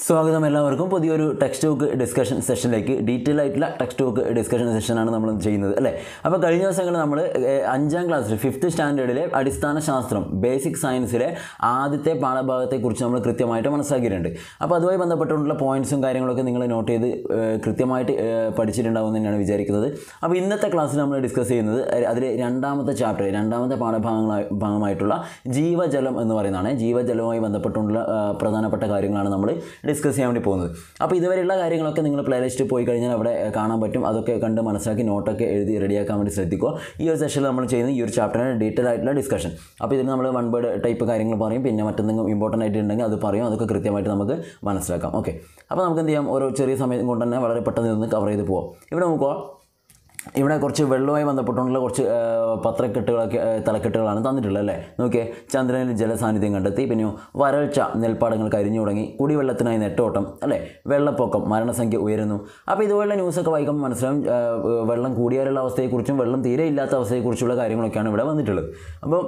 സ്വാഗതം എല്ലാവർക്കും പുതിയൊരു ടെക്സ്റ്റ് ബുക്ക് ഡിസ്കഷൻ സെഷനിലേക്ക് ഡീറ്റെയിൽ ആയിട്ടുള്ള ടെക്സ്റ്റ് ബുക്ക് ഡിസ്കഷൻ സെഷനാണ് നമ്മൾ ചെയ്യുന്നത് അല്ലേ അപ്പോൾ കഴിഞ്ഞ ദിവസങ്ങളിൽ നമ്മൾ ഏഹ്, അഞ്ചാം ക്ലാസ്സിൽ ഫിഫ്ത്ത് സ്റ്റാൻഡേർഡിലെ അടിസ്ഥാന ശാസ്ത്രം ബേസിക് സയൻസിലെ ആദ്യത്തെ പാഠഭാഗത്തെക്കുറിച്ച് നമ്മൾ കൃത്യമായിട്ട് മനസ്സിലാക്കിയിട്ടുണ്ട് അപ്പോൾ അതുമായി ബന്ധപ്പെട്ടുള്ള പോയിന്റ്സും കാര്യങ്ങളൊക്കെ നിങ്ങൾ നോട്ട് ചെയ്ത് ഏഹ്, കൃത്യമായിട്ട് ഏഹ്, പഠിച്ചിട്ടുണ്ടാവും തന്നെയാണ് വിചാരിക്കുന്നത് അപ്പോൾ ഇന്നത്തെ ക്ലാസ്സിൽ നമ്മൾ ഡിസ്കസ് ചെയ്യുന്നത് അതിൽ രണ്ടാമത്തെ ചാപ്റ്റർ രണ്ടാമത്തെ പാഠഭാഗങ്ങളായി ഭാഗമായിട്ടുള്ള ജീവജലം എന്ന് പറയുന്നതാണ് ജീവജലവുമായി ബന്ധപ്പെട്ടുള്ള ആ, പ്രധാനപ്പെട്ട കാര്യങ്ങളാണ് നമ്മൾ ഡിസ്കസ് ചെയ്യാൻ വേണ്ടി പോകുന്നത് അപ്പോൾ ഇതുവരെയുള്ള കാര്യങ്ങളൊക്കെ നിങ്ങൾ പ്ലേലിസ്റ്റ് പോയി കഴിഞ്ഞാൽ അവിടെ ആ, കാണാൻ പറ്റും അതൊക്കെ കണ്ട് മനസ്സിലാക്കി നോട്ടൊക്കെ എഴുതി റെഡിയാക്കാൻ വേണ്ടി ശ്രദ്ധിക്കുക ഈ ഒരു സെഷനിൽ നമ്മൾ ചെയ്യുന്ന ഈ ഒരു ചാപ്റ്ററിന് ഡീറ്റെയിൽ ആയിട്ടുള്ള ഡിസ്കഷൻ അപ്പോൾ ഇതിന് നമ്മൾ വൺ വേർഡ് ടൈപ്പ് കാര്യങ്ങൾ പറയും പിന്നെ മറ്റെന്തെങ്കിലും ഇമ്പോർട്ടൻ്റ് ആയിട്ട് ഉണ്ടെങ്കിൽ അത് പറയും അതൊക്കെ കൃത്യമായിട്ട് നമുക്ക് മനസ്സിലാക്കാം ഓക്കെ അപ്പോൾ നമുക്ക് എന്ത് ചെയ്യാം ഓരോ ചെറിയ സമയം കൊണ്ട് തന്നെ വളരെ പെട്ടെന്ന് ഇതൊന്ന് കവർ ചെയ്ത് പോവാം ഇവിടെ നോക്കുക ഇവിടെ കുറച്ച് വെള്ളവുമായി ബന്ധപ്പെട്ടുള്ള കുറച്ച് ആ, പത്രക്കെട്ടുകളൊക്കെ ആ, തലക്കെട്ടുകളാണ് തന്നിട്ടുള്ളത് അല്ലേ നോക്കിയേ ചന്ദ്രനിൽ ജലസാന്നിധ്യം കണ്ടെത്തി പിന്നെ വരൾച്ച നെൽപ്പാടങ്ങൾ കരിഞ്ഞു തുടങ്ങി കുടിവെള്ളത്തിനായി നെട്ടോട്ടം അല്ലേ വെള്ളപ്പൊക്കം മരണസംഖ്യ ഉയരുന്നു അപ്പോൾ ഇതുപോലുള്ള ന്യൂസൊക്കെ വായിക്കുമ്പോൾ മനസ്സിലാവും ആ, വെള്ളം കൂടിയാലുള്ള അവസ്ഥയെക്കുറിച്ചും വെള്ളം തീരെ ഇല്ലാത്ത അവസ്ഥയെക്കുറിച്ചുള്ള കാര്യങ്ങളൊക്കെയാണ് ഇവിടെ വന്നിട്ടുള്ളത് അപ്പോൾ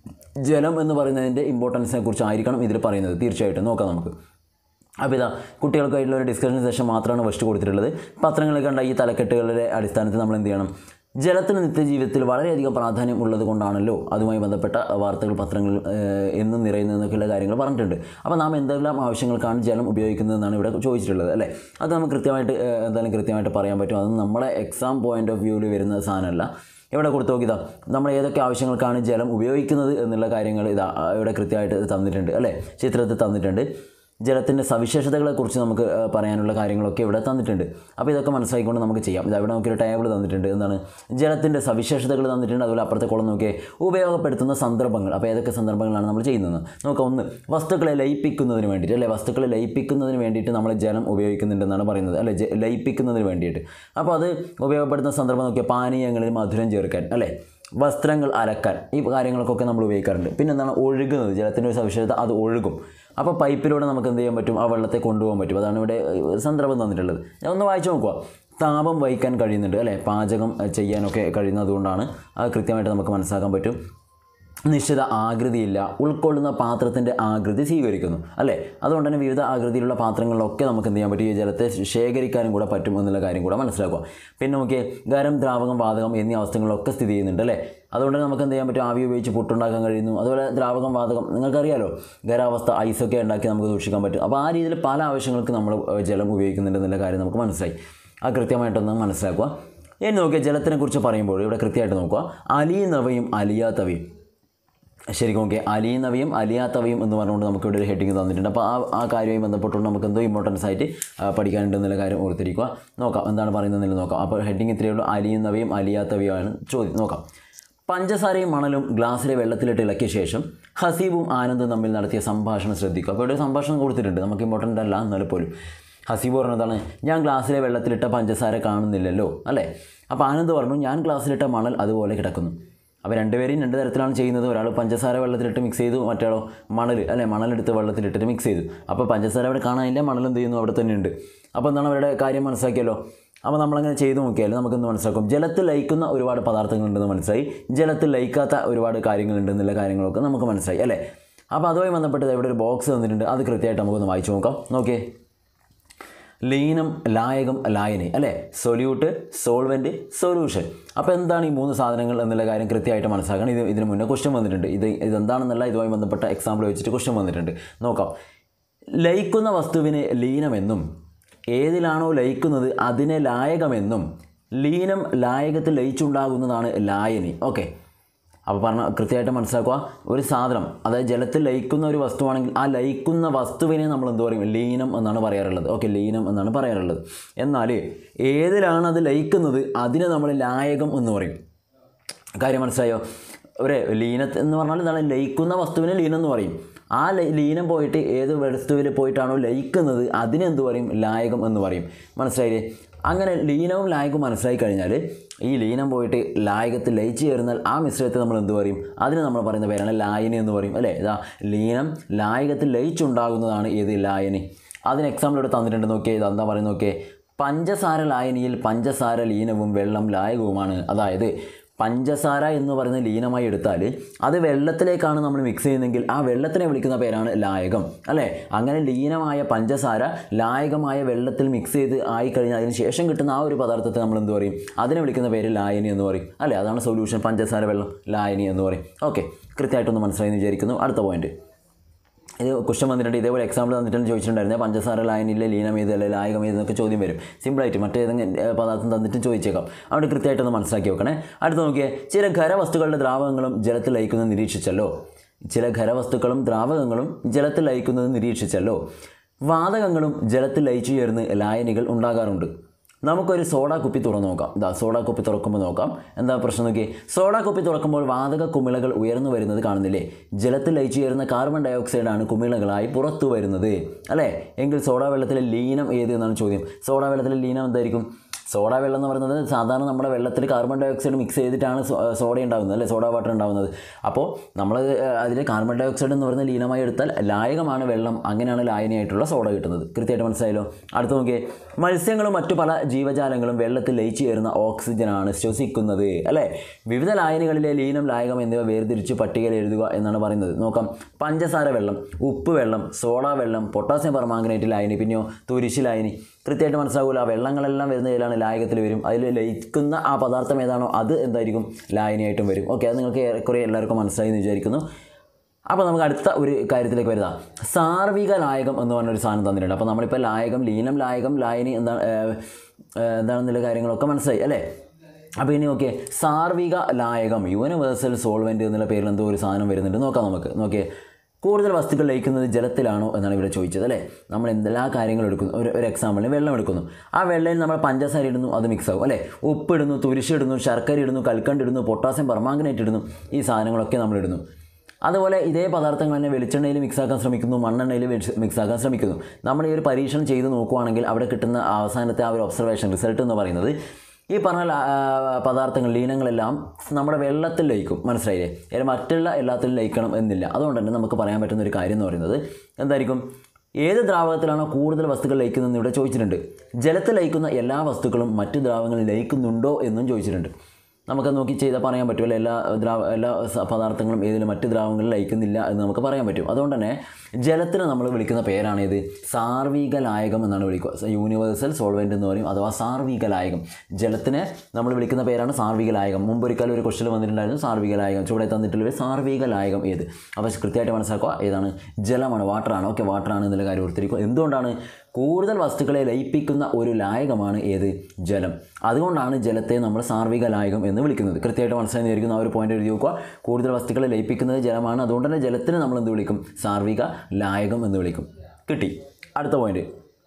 ജലം എന്ന് പറയുന്നതിൻ്റെ ഇമ്പോർട്ടൻസിനെ കുറിച്ചായിരിക്കണം ഇതിൽ പറയുന്നത് തീർച്ചയായിട്ടും നോക്കാം നമുക്ക് അപ്പോൾ ഇതാ കുട്ടികൾക്കായിട്ടുള്ള ഒരു ഡിസ്കഷൻ സെഷൻ മാത്രമാണ് ഫസ്റ്റ് കൊടുത്തിട്ടുള്ളത് പത്രങ്ങളിൽ കണ്ട ഈ തലക്കെട്ടുകളുടെ അടിസ്ഥാനത്തിൽ നമ്മൾ എന്ത് ചെയ്യണം ജലത്തിന് നിത്യജീവിതത്തിൽ വളരെയധികം പ്രാധാന്യം ഉള്ളത് കൊണ്ടാണല്ലോ അതുമായി ബന്ധപ്പെട്ട വാർത്തകൾ പത്രങ്ങളിൽ ഏഹ്, എന്നും നിറയുന്നതെന്നൊക്കെയുള്ള കാര്യങ്ങൾ പറഞ്ഞിട്ടുണ്ട് അപ്പോൾ നാം എന്തെല്ലാം ആവശ്യങ്ങൾക്കാണ് ജലം ഉപയോഗിക്കുന്നതെന്നാണ് ഇവിടെ ചോദിച്ചിട്ടുള്ളത് അല്ലേ അത് നമുക്ക് കൃത്യമായിട്ട് ഏഹ്, എന്തായാലും കൃത്യമായിട്ട് പറയാൻ പറ്റും അത് നമ്മളെ എക്സാം പോയിന്റ് ഓഫ് വ്യൂവിൽ വരുന്ന സാധനമല്ല ഇവിടെ കൊടുത്തു നോക്കിയതാ നമ്മൾ ഏതൊക്കെ ആവശ്യങ്ങൾക്കാണ് ജലം ഉപയോഗിക്കുന്നത് എന്നുള്ള കാര്യങ്ങൾ ഇതാ ആ, ഇവിടെ കൃത്യമായിട്ട് തന്നിട്ടുണ്ട് അല്ലേ ചിത്രത്തിൽ തന്നിട്ടുണ്ട് ജലത്തിൻ്റെ സവിശേഷതകളെക്കുറിച്ച് നമുക്ക് ആ, പറയാനുള്ള കാര്യങ്ങളൊക്കെ ഇവിടെ തന്നിട്ടുണ്ട് അപ്പോൾ ഇതൊക്കെ മനസ്സിലാക്കിക്കൊണ്ട് നമുക്ക് ചെയ്യാം ഇത് ഇവിടെ നമുക്കൊരു ടേബിൾ തന്നിട്ടുണ്ട് എന്താണ് ജലത്തിൻ്റെ സവിശേഷതകൾ തന്നിട്ടുണ്ട് അതുപോലെ അപ്പുറത്തെ കുളം നോക്കിയേ ഉപയോഗപ്പെടുത്തുന്ന സന്ദർഭങ്ങൾ അപ്പോൾ ഏതൊക്കെ സന്ദർഭങ്ങളാണ് നമ്മൾ ചെയ്യുന്നത് നോക്കാം ഒന്ന് വസ്തുക്കളെ ലയിപ്പിക്കുന്നതിന് വേണ്ടിയിട്ട് അല്ലേ വസ്തുക്കളെ ലയിപ്പിക്കുന്നതിന് വേണ്ടിയിട്ട് നമ്മൾ ജലം ഉപയോഗിക്കുന്നുണ്ടെന്നാണ് പറയുന്നത് അല്ലേ ജ- ലയിപ്പിക്കുന്നതിന് വേണ്ടിയിട്ട് അപ്പോൾ അത് ഉപയോഗപ്പെടുത്തുന്ന സന്ദർഭം നോക്കിയാൽ പാനീയങ്ങളിൽ മധുരം ചേർക്കാൻ അല്ലേ വസ്ത്രങ്ങൾ അലക്കാൻ ഈ കാര്യങ്ങൾക്കൊക്കെ നമ്മൾ ഉപയോഗിക്കാറുണ്ട് പിന്നെ എന്താണ് ഒഴുകുന്നത് ജലത്തിൻ്റെ ഒരു സവിശേഷത അത് ഒഴുകും അപ്പോൾ പൈപ്പിലൂടെ നമുക്ക് എന്ത് ചെയ്യാൻ പറ്റും ആ വെള്ളത്തെ കൊണ്ടുപോകാൻ പറ്റും അതാണ് ഇവിടെ ഏഹ്, സന്ദർഭം തന്നിട്ടുള്ളത് ഞാൻ ഒന്ന് വായിച്ചു നോക്കുക താപം വഹിക്കാൻ കഴിയുന്നുണ്ട് അല്ലേ പാചകം ഏഹ്, ചെയ്യാനൊക്കെ കഴിയുന്നതുകൊണ്ടാണ് അത് കൃത്യമായിട്ട് നമുക്ക് മനസ്സിലാക്കാൻ പറ്റും നിശ്ചിത ആകൃതിയില്ല ഉൾക്കൊള്ളുന്ന പാത്രത്തിൻ്റെ ആകൃതി സ്വീകരിക്കുന്നു അല്ലേ അതുകൊണ്ട് തന്നെ വിവിധ ആകൃതിയിലുള്ള പാത്രങ്ങളിലൊക്കെ നമുക്ക് എന്ത് ചെയ്യാൻ പറ്റും ഈ ജലത്തെ ശേഖരിക്കാനും കൂടെ പറ്റും എന്നുള്ള കാര്യം കൂടെ മനസ്സിലാക്കുക പിന്നെ നോക്കിയേ ഗരം ദ്രാവകം വാതകം എന്നീ അവസ്ഥകളിലൊക്കെ സ്ഥിതി ചെയ്യുന്നുണ്ട് അല്ലേ അതുകൊണ്ട് തന്നെ നമുക്ക് എന്ത് ചെയ്യാൻ പറ്റും ആവി ഉപയോഗിച്ച് പുട്ടുണ്ടാക്കാൻ കഴിയുന്നു അതുപോലെ ദ്രാവകം വാതകം നിങ്ങൾക്കറിയാലോ ഖരാവസ്ഥ ഐസൊക്കെ ഉണ്ടാക്കി നമുക്ക് സൂക്ഷിക്കാൻ പറ്റും അപ്പോൾ ആ രീതിയിൽ പല ആവശ്യങ്ങൾക്ക് നമ്മൾ ഏഹ്, ജലം ഉപയോഗിക്കുന്നുണ്ട് എന്നുള്ള കാര്യം നമുക്ക് മനസ്സിലായി അത് കൃത്യമായിട്ടൊന്ന് മനസ്സിലാക്കുക ഇനി നോക്കിയാൽ ജലത്തിനെ കുറിച്ച് പറയുമ്പോൾ ഇവിടെ കൃത്യമായിട്ട് നോക്കുക അലിയുന്നവയും അലിയാത്തവയും ശരിക്കും ഓക്കെ അലിയുന്നവയും അലിയാത്തവയും എന്ന് പറഞ്ഞുകൊണ്ട് നമുക്ക് ഇവിടെ ഒരു ഹെഡിങ് തന്നിട്ടുണ്ട് അപ്പോൾ ആ ആ കാര്യവുമായി ബന്ധപ്പെട്ടുകൊണ്ട് നമുക്ക് എന്തോ ഇമ്പോർട്ടൻസ് ആയിട്ട് ആ, പഠിക്കാനുണ്ട് എന്നുള്ള കാര്യം ഓർത്തിരിക്കുക നോക്കാം എന്താണ് പറയുന്നതെന്ന് നോക്കാം അപ്പോൾ ഹെഡിങ് ഇത്രയേ ഉള്ളൂ അലിയുന്നവയും അലിയാത്തവയുമാണ് ചോദ്യം നോക്കാം പഞ്ചസാരയും മണലും ഗ്ലാസ്സിലെ വെള്ളത്തിലിട്ട് ഇളക്കിയ ശേഷം ഹസീബും ആനന്ദും തമ്മിൽ നടത്തിയ സംഭാഷണം ശ്രദ്ധിക്കുക അപ്പോൾ ഇവിടെ ഒരു സംഭാഷണം കൊടുത്തിട്ടുണ്ട് നമുക്ക് ഇമ്പോർട്ടൻ്റ് അല്ല എന്നാൽ പോലും ഹസീബ് പറഞ്ഞതാണ് ഞാൻ ഗ്ലാസ്സിലെ വെള്ളത്തിലിട്ട പഞ്ചസാര കാണുന്നില്ലല്ലോ അല്ലേ അപ്പോൾ ആനന്ദ് പറഞ്ഞു ഞാൻ ഗ്ലാസ്സിലിട്ട മണൽ അതുപോലെ കിടക്കുന്നു അപ്പോൾ രണ്ടുപേരെയും രണ്ട് തരത്തിലാണ് ചെയ്യുന്നത് ഒരാൾ പഞ്ചസാര വെള്ളത്തിലിട്ട് മിക്സ് ചെയ്തു മറ്റാളോ മണൽ അല്ലേ മണലെടുത്ത് വെള്ളത്തിലിട്ടിട്ട് മിക്സ് ചെയ്തു അപ്പോൾ പഞ്ചസാര അവിടെ കാണാനില്ല മണൽ എന്ത് ചെയ്യുന്നു അവിടെ തന്നെ ഉണ്ട് അപ്പോൾ എന്താണ് അവരുടെ കാര്യം മനസ്സിലാക്കിയല്ലോ അപ്പോൾ നമ്മളങ്ങനെ ചെയ്തു നോക്കിയാൽ നമുക്കെന്ത് മനസ്സിലാക്കും ജലത്തിൽ ലയിക്കുന്ന ഒരുപാട് പദാർത്ഥങ്ങളുണ്ടെന്ന് മനസ്സിലായി ജലത്തിൽ ലയിക്കാത്ത ഒരുപാട് കാര്യങ്ങളുണ്ടെന്നുള്ള കാര്യങ്ങളൊക്കെ നമുക്ക് മനസ്സിലായി അല്ലേ അപ്പോൾ അതുമായി ബന്ധപ്പെട്ട് ദേ ഇവിടെ ഒരു ബോക്സ് തന്നിട്ടുണ്ട് അത് കൃത്യമായിട്ട് നമുക്കൊന്ന് വായിച്ചു നോക്കാം നോക്കിയേ ലീനം ലായകം ലായനി അല്ലേ സൊല്യൂട്ട് സോൾവെൻറ്റ് സൊല്യൂഷൻ അപ്പോൾ എന്താണ് ഈ മൂന്ന് സാധനങ്ങൾ എന്നുള്ള കാര്യം കൃത്യമായിട്ട് മനസ്സിലാക്കണം ഇത് ഇതിന് മുന്നേ ക്വസ്റ്റ്യൻ വന്നിട്ടുണ്ട് ഇത് ഇതെന്താണെന്നുള്ള ഇതുമായി ബന്ധപ്പെട്ട എക്സാമ്പിൾ വെച്ചിട്ട് ക്വസ്റ്റ്യൻ വന്നിട്ടുണ്ട് നോക്കാം ലയിക്കുന്ന വസ്തുവിനെ ലീനമെന്നും ഏതിലാണോ ലയിക്കുന്നത് അതിനെ ലായകമെന്നും ലീനം ലായകത്തിൽ ലയിച്ചുണ്ടാകുന്നതാണ് ലായനി ഓക്കെ അപ്പോൾ പറഞ്ഞ കൃത്യമായിട്ട് മനസ്സിലാക്കുക ഒരു സാധനം അതായത് ജലത്തിൽ ലയിക്കുന്ന ഒരു വസ്തുവാണെങ്കിൽ ആ ലയിക്കുന്ന വസ്തുവിനെ നമ്മൾ എന്ത് പറയും ലീനം എന്നാണ് പറയാറുള്ളത് ഓക്കെ ലീനം എന്നാണ് പറയാറുള്ളത് എന്നാൽ ഏതിലാണ് അത് ലയിക്കുന്നത് അതിനെ നമ്മൾ ലായകം എന്ന് പറയും കാര്യം മനസ്സിലായോ ഒരു ലീന എന്ന് പറഞ്ഞാൽ എന്താണ് ലയിക്കുന്ന വസ്തുവിനെ ലീനം എന്ന് പറയും ആ ലയി- ലീനം പോയിട്ട് ഏത് വസ്തുവിൽ പോയിട്ടാണോ ലയിക്കുന്നത് അതിനെന്ത് പറയും ലായകം എന്ന് പറയും മനസ്സിലായില്ലേ അങ്ങനെ ലീനവും ലായകവും മനസ്സിലായി കഴിഞ്ഞാൽ ഈ ലീനം പോയിട്ട് ലായകത്തിൽ ലയിച്ച് ചേർന്നാൽ ആ മിശ്രിതത്തെ നമ്മൾ എന്ത് പറയും അതിന് നമ്മൾ പറയുന്ന പേരാണ് ലായനി എന്ന് പറയും അല്ലേ ഇതാ ലീനം ലായകത്തിൽ ലയിച്ചുണ്ടാകുന്നതാണ് ഏത് ലായനി അതിന് എക്സാമ്പിൾ ഇവിടെ തന്നിട്ടുണ്ട് നോക്കിയേ ഇത് എന്താ പറയുന്നത് നോക്കിയേ പഞ്ചസാര ലായനിയിൽ പഞ്ചസാര ലീനവും വെള്ളം ലായകവുമാണ് അതായത് പഞ്ചസാര എന്ന് പറയുന്ന ലീനമായി എടുത്താൽ അത് വെള്ളത്തിലേക്കാണ് നമ്മൾ മിക്സ് ചെയ്യുന്നതെങ്കിൽ ആ വെള്ളത്തിനെ വിളിക്കുന്ന പേരാണ് ലായകം അല്ലേ അങ്ങനെ ലീനമായ പഞ്ചസാര ലായകമായ വെള്ളത്തിൽ മിക്സ് ചെയ്ത് ആയിക്കഴിഞ്ഞാൽ അതിന് ശേഷം കിട്ടുന്ന ആ ഒരു പദാർത്ഥത്തെ നമ്മൾ എന്ത് പറയും അതിനെ വിളിക്കുന്ന പേര് ലായനി എന്ന് പറയും അല്ലേ അതാണ് സൊല്യൂഷൻ പഞ്ചസാര വെള്ളം ലായനി എന്ന് പറയും ഓക്കെ കൃത്യമായിട്ടൊന്ന് മനസ്സിലായി എന്ന് വിചാരിക്കുന്നു അടുത്ത പോയിന്റ് ഇത് ക്വസ്റ്റൻ വന്നിട്ടുണ്ട് ഇതേപോലെ എക്സാമ്പിൾ തന്നിട്ടുണ്ട് ചോദിച്ചിട്ടുണ്ടായിരുന്നു പഞ്ചസാര ലായനിലെ ലീനം ഏത് അല്ലെ ലായകം ഏത് എന്നൊക്കെ ചോദ്യം വരും സിമ്പിളായിട്ട് മറ്റേതെങ്കിലും ഏഹ്, പദാർത്ഥം തന്നിട്ട് ചോദിച്ചേക്കാം അവിടെ കൃത്യമായിട്ടൊന്ന് മനസ്സിലാക്കി വെക്കണേ അടുത്ത് നോക്കിയേ ചില ഖരവസ്തുക്കളുടെ ദ്രാവകങ്ങളും ജലത്തിൽ ലയിക്കുന്നത് നിരീക്ഷിച്ചല്ലോ ചില ഖരവസ്തുക്കളും ദ്രാവകങ്ങളും ജലത്തിൽ ലയിക്കുന്നത് നിരീക്ഷിച്ചല്ലോ വാതകങ്ങളും ജലത്തിൽ ലയിച്ചു ചേർന്ന് ലായനികൾ ഉണ്ടാകാറുണ്ട് നമുക്കൊരു സോഡ കുപ്പി തുറന്നു നോക്കാം ഇതാ സോഡ കുപ്പി തുറക്കുമ്പോൾ നോക്കാം എന്താ പ്രശ്നം നോക്കി സോഡ കുപ്പി തുറക്കുമ്പോൾ വാതക കുമിളകൾ ഉയർന്നു വരുന്നത് കാണുന്നില്ലേ ജലത്തിൽ ലയിച്ചു ചേരുന്ന കാർബൺ ഡൈ ഓക്സൈഡാണ് കുമിളകളായി പുറത്തു വരുന്നത് അല്ലേ എങ്കിൽ സോഡ വെള്ളത്തിലെ ലീനം ഏത് എന്നാണ് ചോദ്യം സോഡ വെള്ളത്തിലെ ലീനം എന്തായിരിക്കും സോഡ വെള്ളം എന്ന് പറയുന്നത് സാധാരണ നമ്മുടെ വെള്ളത്തിൽ കാർബൺ ഡൈ ഓക്സൈഡ് മിക്സ് ചെയ്തിട്ടാണ് സോ- സോഡ ഉണ്ടാകുന്നത് അല്ലേ സോഡ വാട്ടർ ഉണ്ടാകുന്നത് അപ്പോൾ നമ്മൾ അതിൽ കാർബൺ ഡൈ ഓക്സൈഡ് എന്ന് പറയുന്ന ലീനമായി എടുത്താൽ ലായകമാണ് വെള്ളം അങ്ങനെയാണ് ലായനിയായിട്ടുള്ള സോഡ കിട്ടുന്നത് കൃത്യമായിട്ട് മനസ്സിലായല്ലോ അടുത്ത് നോക്കിയേ മത്സ്യങ്ങളും മറ്റു പല ജീവജാലങ്ങളും വെള്ളത്തിൽ ലയിച്ചു ചേരുന്ന ഓക്സിജനാണ് ശ്വസിക്കുന്നത് അല്ലേ വിവിധ ലായനികളിലെ ലീനം ലായകം എന്നിവ വേർതിരിച്ച് പട്ടികയിൽ എഴുതുക എന്നാണ് പറയുന്നത് നോക്കാം പഞ്ചസാര വെള്ളം ഉപ്പ് വെള്ളം സോഡ വെള്ളം പൊട്ടാസ്യം പെർമാംഗനേറ്റ് ലായനി പിന്നെയോ തുരിശ് ലായനി കൃത്യമായിട്ട് മനസ്സിലാവില്ല ആ വെള്ളങ്ങളെല്ലാം വരുന്ന ഇതിലാണ് ലായകത്തിൽ വരും അതിൽ ലയിക്കുന്ന ആ പദാർത്ഥം ഏതാണോ അത് എന്തായിരിക്കും ലായനിയായിട്ടും വരും ഓക്കെ അത് നിങ്ങൾക്ക് ഏറെക്കുറെ എല്ലാവർക്കും മനസ്സിലായി എന്ന് വിചാരിക്കുന്നു അപ്പോൾ നമുക്ക് അടുത്ത ഒരു കാര്യത്തിലേക്ക് വരുതാം സാർവിക ലായകം എന്ന് പറഞ്ഞൊരു സാധനം തന്നിട്ടുണ്ട് അപ്പോൾ നമ്മളിപ്പോൾ ലായകം ലീനം ലായകം ലായനി എന്താണ് ഏഹ്, ഏഹ്, എന്താണെന്നുള്ള കാര്യങ്ങളൊക്കെ മനസ്സിലായി അല്ലേ അപ്പോൾ ഇനി ഓക്കെ സാർവിക ലായകം യൂണിവേഴ്സൽ സോൾവെൻറ്റ് എന്നുള്ള പേരിൽ എന്തോ ഒരു സാധനം വരുന്നുണ്ട് നോക്കാം നമുക്ക് നോക്കിയേ കൂടുതൽ വസ്തുക്കൾ ലയിക്കുന്നത് ജലത്തിലാണോ എന്നാണ് ഇവിടെ ചോദിച്ചത് അല്ലേ നമ്മൾ എന്തെല്ലാം കാര്യങ്ങൾ എടുക്കുന്നു ഒരു ഒരു എക്സാമ്പിളിന് വെള്ളം എടുക്കുന്നു ആ വെള്ളയിൽ നമ്മൾ പഞ്ചസാര ഇടുന്നു അത് മിക്സ് ആവും അല്ലേ ഉപ്പിടുന്നു തുരിശിടുന്നു ശർക്കര ഇടുന്നു കൽക്കണ്ട് ഇടുന്നു പൊട്ടാസ്യം പെർമാംഗനേറ്റ് ഇടുന്നു ഈ സാധനങ്ങളൊക്കെ നമ്മൾ ഇടുന്നു അതുപോലെ ഇതേ പദാർത്ഥങ്ങൾ തന്നെ വെളിച്ചെണ്ണയിൽ മിക്സ് ആക്കാൻ ശ്രമിക്കുന്നു മണ്ണെണ്ണയിൽ മിക്സ് ആക്കാൻ ശ്രമിക്കുന്നു നമ്മൾ ഈ ഒരു പരീക്ഷണം ചെയ്ത് നോക്കുവാണെങ്കിൽ അവിടെ കിട്ടുന്ന അവസാനത്തെ ആ ഒരു ഒബ്സർവേഷൻ റിസൾട്ട് എന്ന് പറയുന്നത് ഈ പറഞ്ഞ ല- ആ, പദാർത്ഥങ്ങൾ ലീനങ്ങളെല്ലാം നമ്മുടെ വെള്ളത്തിൽ ലയിക്കും മനസ്സിലായില്ലേ അതിൽ മറ്റുള്ള എല്ലാത്തിലും ലയിക്കണം എന്നില്ല അതുകൊണ്ട് തന്നെ നമുക്ക് പറയാൻ പറ്റുന്ന ഒരു കാര്യം എന്ന് പറയുന്നത് എന്തായിരിക്കും ഏത് ദ്രാവകത്തിലാണോ കൂടുതൽ വസ്തുക്കൾ ലയിക്കുന്നതെന്ന് ഇവിടെ ചോദിച്ചിട്ടുണ്ട് ജലത്തിൽ ലയിക്കുന്ന എല്ലാ വസ്തുക്കളും മറ്റു ദ്രാവകങ്ങളിൽ ലയിക്കുന്നുണ്ടോ എന്നും ചോദിച്ചിട്ടുണ്ട് നമുക്ക് നോക്കി ചെയ്താൽ പറയാൻ പറ്റുമല്ലോ എല്ലാ ദ്രാവ എല്ലാ സ- പദാർത്ഥങ്ങളും ഏതിലും മറ്റ് ദ്രാവകങ്ങളിൽ ലയിക്കുന്നില്ല എന്ന് നമുക്ക് പറയാൻ പറ്റും അതുകൊണ്ട് തന്നെ ജലത്തിന് നമ്മൾ വിളിക്കുന്ന പേരാണ് ഇത് സാർവിക ലായകം എന്നാണ് വിളിക്കുക യൂണിവേഴ്സൽ സോൾവെൻ്റ് എന്ന് പറയും അഥവാ സാർവിക ലായകം ജലത്തിനെ നമ്മൾ വിളിക്കുന്ന പേരാണ് സാർവിക ലായകം മുമ്പൊരിക്കലും ഒരു ക്വസ്റ്റിൽ വന്നിട്ടുണ്ടായിരുന്നു സാർവിക ലായകം ചൂടെ തന്നിട്ടുള്ള സാർവിക ലായകം ഏത് അപ്പോൾ കൃത്യമായിട്ട് മനസ്സിലാക്കുക ഏതാണ് ജലമാണ് വാട്ടറാണ് ഓക്കെ വാട്ടറാണ് എന്നുള്ള കാര്യം ഓർത്തിരിക്കുക എന്തുകൊണ്ടാണ് കൂടുതൽ വസ്തുക്കളെ ലയിപ്പിക്കുന്ന ഒരു ലായകമാണ് ഏത് ജലം അതുകൊണ്ടാണ് ജലത്തെ നമ്മൾ സാർവിക ലായകം എന്ന് വിളിക്കുന്നത് കൃത്യമായിട്ട് മനസ്സിലായി വിചാരിക്കുന്ന ആ ഒരു പോയിന്റ് എഴുതി നോക്കുക കൂടുതൽ വസ്തുക്കളെ ലയിപ്പിക്കുന്നത് ജലമാണ് അതുകൊണ്ട് തന്നെ ജലത്തിന് നമ്മൾ എന്ത് വിളിക്കും സാർവിക ലായകം എന്ന് വിളിക്കും കിട്ടി അടുത്ത പോയിന്റ്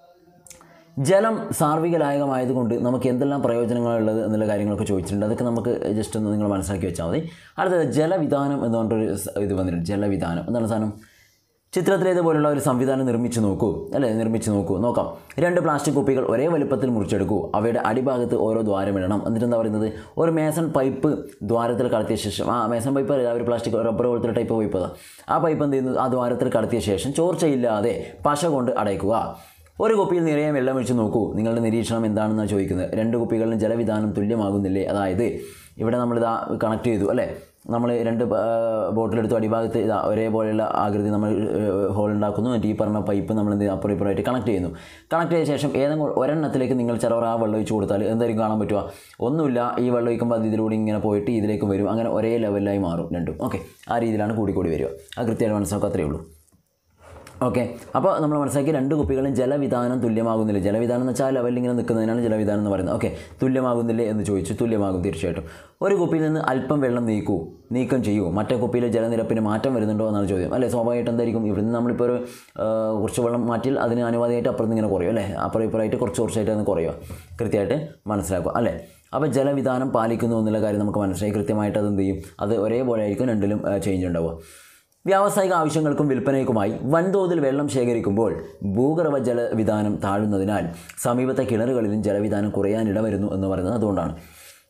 ജലം സാർവിക ലായകമായതുകൊണ്ട് നമുക്ക് എന്തെല്ലാം പ്രയോജനങ്ങളുള്ളത് എന്നുള്ള കാര്യങ്ങളൊക്കെ ചോദിച്ചിട്ടുണ്ട് അതൊക്കെ നമുക്ക് ജസ്റ്റ് ഒന്ന് നിങ്ങൾ മനസ്സിലാക്കി വെച്ചാൽ മതി അടുത്തത് ജലവിധാനം എന്ന് പറഞ്ഞിട്ടൊരു സ- ഇത് വന്നിട്ടുണ്ട് ജലവിധാനം എന്താണ് സാധനം ചിത്രത്തിലേതുപോലുള്ള ഒരു സംവിധാനം നിർമ്മിച്ച് നോക്കൂ അല്ലേ നിർമ്മിച്ച് നോക്കൂ നോക്കാം രണ്ട് പ്ലാസ്റ്റിക് കുപ്പികൾ ഒരേ വലുപ്പത്തിൽ മുറിച്ചെടുക്കൂ അവയുടെ അടിഭാഗത്ത് ഓരോ ദ്വാരമിടണം എന്നിട്ട് എന്താ പറയുന്നത് ഒരു മേസൺ പൈപ്പ് ദ്വാരത്തിൽ കടത്തിയ ശേഷം ആ മേസൺ പൈപ്പ് അല്ല ഒരു പ്ലാസ്റ്റിക് റബ്ബർ പോലത്തെ ടൈപ്പ് പൈപ്പ് അതാ ആ പൈപ്പ് എന്ത് ചെയ്യുന്നു ആ ദ്വാരത്തിൽ കടത്തിയ ശേഷം ചോർച്ചയില്ലാതെ പശ കൊണ്ട് അടയ്ക്കുക ഒരു കുപ്പിയിൽ നിറയെ വെള്ളം ഒഴിച്ച് നോക്കൂ നിങ്ങളുടെ നിരീക്ഷണം എന്താണെന്നാണ് ചോദിക്കുന്നത് രണ്ട് കുപ്പികളിലും ജലവിധാനം തുല്യമാകുന്നില്ലേ അതായത് ഇവിടെ നമ്മളിതാ കണക്ട് ചെയ്തു അല്ലേ നമ്മൾ രണ്ട് ബോട്ടിലെടുത്തു അടിഭാഗത്ത് ഇതാ ഒരേപോലെയുള്ള ആകൃതി നമ്മൾ ഹോൾ ഉണ്ടാക്കുന്നു എന്നിട്ട് ഈ പറഞ്ഞ പൈപ്പ് നമ്മൾ എന്ത് ചെയ്യും? അപ്പുറം ഇപ്പുറമായിട്ട് കണക്ട് ചെയ്യുന്നു കണക്ട് ചെയ്ത ശേഷം ഏതെങ്കിലും ഒരെണ്ണത്തിലേക്ക് നിങ്ങൾ ചിലവർ ആ വെള്ളം ഒഴിച്ച് കൊടുത്താൽ എന്തായിരിക്കും കാണാൻ പറ്റുക ഒന്നുമില്ല ഈ വെള്ളം ഒഴിക്കുമ്പോൾ അത് ഇതിലൂടെ ഇങ്ങനെ പോയിട്ട് ഇതിലേക്ക് വരും അങ്ങനെ ഒരേ ലെവലിലായി മാറും രണ്ടും ഓക്കെ ആ രീതിയിലാണ് കൂടി കൂടി വരിക ആ കൃത്യമായിട്ട് മനസ്സിലാക്കുക അത്രയേ ഉള്ളൂ ഓക്കെ അപ്പോൾ നമ്മൾ മനസ്സിലാക്കി രണ്ട് കുപ്പികളും ജലവിധാനം തുല്യമാകുന്നില്ല ജലവിധാനം എന്ന് വെച്ചാൽ ലെവലിൽ ഇങ്ങനെ നിൽക്കുന്നതിനാണ് ജലവിധാനം എന്ന് പറയുന്നത് ഓക്കെ തുല്യമാകുന്നില്ലേ എന്ന് ചോദിച്ചു തുല്യമാകും തീർച്ചയായിട്ടും ഒരു കുപ്പിയിൽ നിന്ന് അല്പം വെള്ളം നീക്കൂ നീക്കം ചെയ്യൂ മറ്റേ കുപ്പിയിലെ ജലനിരപ്പിന് മാറ്റം വരുന്നുണ്ടോ എന്നാണ് ചോദ്യം അല്ലേ സ്വാഭാവികമായിട്ട് എന്തായിരിക്കും ഇവിടുന്ന് നമ്മളിപ്പോൾ ഒരു ആ, കുറച്ച് വെള്ളം മാറ്റിയാൽ അതിന് അനുവാദിയായിട്ട് അപ്പുറത്ത് ഇങ്ങനെ കുറയും അല്ലേ അപ്പുറം ഇപ്പുറമായിട്ട് കുറച്ച് കുറച്ചായിട്ട് അത് കുറയുക കൃത്യമായിട്ട് മനസ്സിലാക്കുക അല്ലേ അപ്പോൾ ജലവിധാനം പാലിക്കുന്നു എന്നുള്ള കാര്യം നമുക്ക് മനസ്സിലായി കൃത്യമായിട്ട് അത് എന്ത് ചെയ്യും അത് ഒരേപോലെ ആയിരിക്കും രണ്ടിലും ചേഞ്ച് ഉണ്ടാവുക വ്യാവസായിക ആവശ്യങ്ങൾക്കും വിൽപ്പനയ്ക്കുമായി വൻതോതിൽ വെള്ളം ശേഖരിക്കുമ്പോൾ ഭൂഗർഭ ജലവിധാനം താഴുന്നതിനാൽ സമീപത്തെ കിണറുകളിലും ജലവിധാനം കുറയാനിട വരുന്നു എന്ന് പറയുന്നത് അതുകൊണ്ടാണ്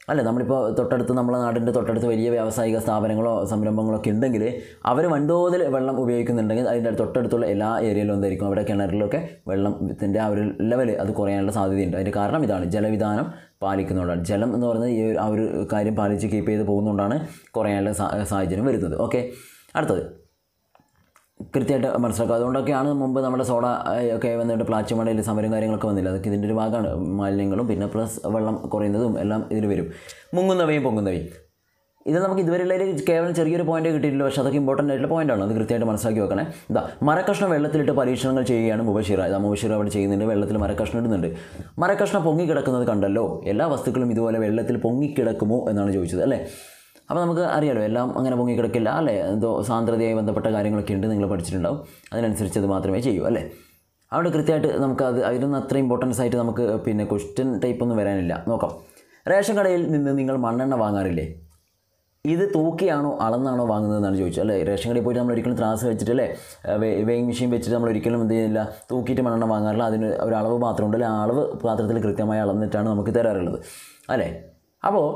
അല്ലേ നമ്മളിപ്പോൾ തൊട്ടടുത്ത് നമ്മളെ നാടിൻ്റെ തൊട്ടടുത്ത് വലിയ വ്യാവസായിക സ്ഥാപനങ്ങളോ സംരംഭങ്ങളോ ഒക്കെ ഉണ്ടെങ്കിൽ അവർ വൻതോതിൽ വെള്ളം ഉപയോഗിക്കുന്നുണ്ടെങ്കിൽ അതിൻ്റെ തൊട്ടടുത്തുള്ള എല്ലാ ഏരിയയിലും എന്തായിരിക്കും അവിടെ കിണറിലൊക്കെ വെള്ളത്തിൻ്റെ ആ ഒരു ലെവൽ അത് കുറയാനുള്ള സാധ്യതയുണ്ട് അതിൻ്റെ കാരണം ഇതാണ് ജലവിധാനം പാലിക്കുന്നതുകൊണ്ടാണ് ജലം എന്ന് പറയുന്നത് ഈ ഒരു- ആ ഒരു കാര്യം പാലിച്ച് കീപ്പ് ചെയ്ത് പോകുന്നതുകൊണ്ടാണ് കുറയാനുള്ള സാ- സാഹചര്യം വരുന്നത് ഓക്കെ അടുത്തത് കൃത്യമായിട്ട് മനസ്സിലാക്കുക അതുകൊണ്ടൊക്കെയാണ് മുമ്പ് നമ്മുടെ സോഡ ഏഹ്, ഒക്കെ വന്നിട്ട് പ്ലാച്ചുമടയിൽ സമരം കാര്യങ്ങളൊക്കെ വന്നില്ല അതൊക്കെ ഇതിൻ്റെ ഒരു ഭാഗമാണ് മാലിന്യങ്ങളും പിന്നെ പ്ലസ് വെള്ളം കുറയുന്നതും എല്ലാം ഇതിൽ വരും മുങ്ങുന്നവയും പൊങ്ങുന്നവയും ഇത് നമുക്ക് ഇതുവരെയുള്ളതിൽ കേവലം ചെറിയൊരു പോയിന്റ് കിട്ടിയിട്ടില്ല പക്ഷേ അതൊക്കെ ഇമ്പോർട്ടൻ്റ് ആയിട്ടുള്ള പോയിന്റാണ് അത് കൃത്യമായിട്ട് മനസ്സിലാക്കി വെക്കണേ ഇതാ മരക്കഷ്ണം വെള്ളത്തിലിട്ട് പരീക്ഷണങ്ങൾ ചെയ്യുകയാണ് മുബഷീറ ഇതാ മുബഷീർ അവിടെ ചെയ്യുന്നുണ്ട് വെള്ളത്തിൽ മരക്കഷ്ണം ഇടുന്നുണ്ട് മരക്കഷ്ണം പൊങ്ങിക്കിടക്കുന്നത് കണ്ടല്ലോ എല്ലാ വസ്തുക്കളും ഇതുപോലെ വെള്ളത്തിൽ പൊങ്ങിക്കിടക്കുമോ എന്നാണ് ചോദിച്ചത് അല്ലേ അപ്പോൾ നമുക്ക് അറിയാലോ എല്ലാം അങ്ങനെ പൊങ്ങിക്കിടക്കില്ല അല്ലേ എന്തോ സാന്ദ്രതയായി ബന്ധപ്പെട്ട കാര്യങ്ങളൊക്കെ ഉണ്ട് നിങ്ങൾ പഠിച്ചിട്ടുണ്ടാവും അതിനനുസരിച്ച് അത് മാത്രമേ ചെയ്യൂ അല്ലേ അവിടെ കൃത്യമായിട്ട് നമുക്ക് അത് അതിനൊന്നും അത്ര ഇമ്പോർട്ടൻസ് ആയിട്ട് നമുക്ക് പിന്നെ ക്വസ്റ്റ്യൻ ടൈപ്പ് ഒന്നും വരാനില്ല നോക്കാം റേഷൻ കടയിൽ നിന്ന് നിങ്ങൾ മണ്ണെണ്ണ വാങ്ങാറില്ലേ ഇത് തൂക്കിയാണോ അളന്നാണോ വാങ്ങുന്നതെന്നാണ് ചോദിച്ചത് അല്ലേ റേഷൻ കടയിൽ പോയിട്ട് നമ്മൾ ഒരിക്കലും ത്രാസ് വെച്ചിട്ട് അല്ലേ വെയിങ് മെഷീൻ വെച്ചിട്ട് നമ്മൾ ഒരിക്കലും എന്ത് ചെയ്യുന്നില്ല തൂക്കിയിട്ട് മണ്ണെണ്ണ വാങ്ങാറില്ല അതിന് ഒരു അളവ് മാത്രമുണ്ട് അല്ലെ ആ അളവ് പാത്രത്തിൽ കൃത്യമായി അളന്നിട്ടാണ് നമുക്ക് തരാറുള്ളത് അല്ലേ അപ്പോൾ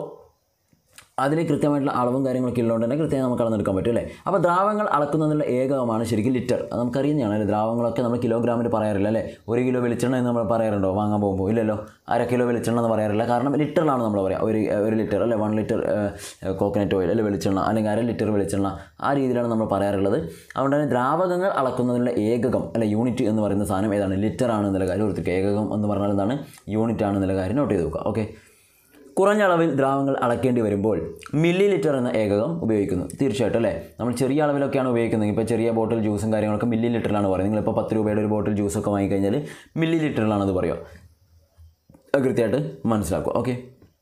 അതിന് കൃത്യമായിട്ടുള്ള അളവും കാര്യങ്ങളൊക്കെ ഉള്ളതുകൊണ്ട് തന്നെ കൃത്യമായി നമുക്ക് അളന്നെടുക്കാൻ പറ്റും അല്ലേ അപ്പോൾ ദ്രാവകങ്ങൾ അളക്കുന്നതിനുള്ള ഏകമാണ് ശരിക്കും ലിറ്റർ അത് നമുക്കറിയുന്നതാണ് അല്ലേ ദ്രാവകങ്ങളൊക്കെ നമ്മൾ കിലോഗ്രാമിൽ പറയാറില്ല അല്ലേ ഒരു കിലോ വെളിച്ചെണ്ണ എന്ന് നമ്മൾ പറയാറുണ്ടോ വാങ്ങാൻ പോകുമ്പോൾ ഇല്ലല്ലോ അര കിലോ വെളിച്ചെണ്ണ എന്ന് പറയാറില്ല കാരണം ലിറ്ററിലാണ് നമ്മൾ പറയുക ഒരു ഒരു ലിറ്റർ അല്ലേ വൺ ലിറ്റർ കോക്കനട്ട് ഓയിൽ അല്ലെ വെളിച്ചെണ്ണ അല്ലെങ്കിൽ അര ലിറ്റർ വെളിച്ചെണ്ണ ആ രീതിയിലാണ് നമ്മൾ പറയാറുള്ളത് അതുകൊണ്ട് തന്നെ ദ്രാവകങ്ങൾ അളക്കുന്നതിനുള്ള ഏകകം അല്ലെ യൂണിറ്റ് എന്ന് പറയുന്ന സാധനം ഏതാണ് ലിറ്റർ ആണ് എന്നുള്ള കാര്യം ഓർത്തിക്കുക ഏകകം എന്ന് പറഞ്ഞാൽ എന്താണ് യൂണിറ്റ് ആണ് എന്നുള്ള കാര്യം നോട്ട് ചെയ്ത് വെക്കുക ഓക്കെ കുറഞ്ഞ അളവിൽ ദ്രാവകങ്ങൾ അളക്കേണ്ടി വരുമ്പോൾ മില്ലി ലിറ്റർ എന്ന ഏകകം ഉപയോഗിക്കുന്നു തീർച്ചയായിട്ടും അല്ലേ നമ്മൾ ചെറിയ അളവിലൊക്കെയാണ് ഉപയോഗിക്കുന്നത് ഇപ്പോൾ ചെറിയ ബോട്ടിൽ ജ്യൂസും കാര്യങ്ങളൊക്കെ മില്ലി ലിറ്ററിലാണ് പറയുന്നത് നിങ്ങളിപ്പോൾ പത്ത് രൂപയുടെ ഒരു ബോട്ടിൽ ജ്യൂസൊക്കെ വാങ്ങിക്കഴിഞ്ഞാൽ മില്ലി ലിറ്ററിലാണ് അത് പറയുക അത് കൃത്യമായിട്ട് മനസ്സിലാക്കുക ഓക്കെ